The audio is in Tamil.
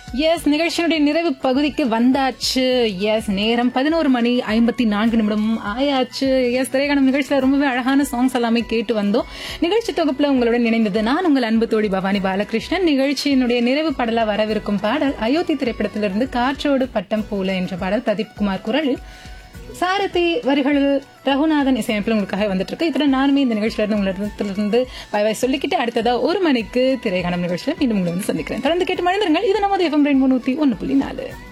எஸ் நிகழ்ச்சியினுடைய நிறைவு பகுதிக்கு வந்தாச்சு எஸ் நேரம் பதினோரு மணி ஐம்பத்தி நான்கு நிமிடம் ஆயாச்சு எஸ் திரைக்கணம் நிகழ்ச்சியில ரொம்பவே அழகான சாங்ஸ் எல்லாமே கேட்டு வந்தோம் நிகழ்ச்சி தொகுப்புல உங்களுடன் இணைந்தது நான் உங்கள் அன்பு தோழி பவானி பாலகிருஷ்ணன் நிகழ்ச்சியினுடைய நிறைவு பாடலா வரவிருக்கும் பாடல் அயோத்தி திரைப்படத்திலிருந்து காற்றோடு பட்டம் போல என்ற பாடல் பிரதீப் குமார் குரலில் சாரதி வரிகளில் ரகுநாதன் இசையமைப்பில் உங்களுக்காக வந்துட்டு இருக்கு இத்தனை நானுமே இந்த நிகழ்ச்சியில இருந்து உங்களிடத்திலிருந்து பாய் பாய் சொல்லிக்கிட்டு அடுத்ததா ஒரு மணிக்கு திரைக்காணம் நிகழ்ச்சியில மீண்டும் உங்களை வந்து சந்திக்கிறேன் தொடர்ந்து கேட்டு மனிதர்கள் இது நமது எஃப்எம் ரெயின் முன்னூத்தி ஒன்னு புள்ளி நாலு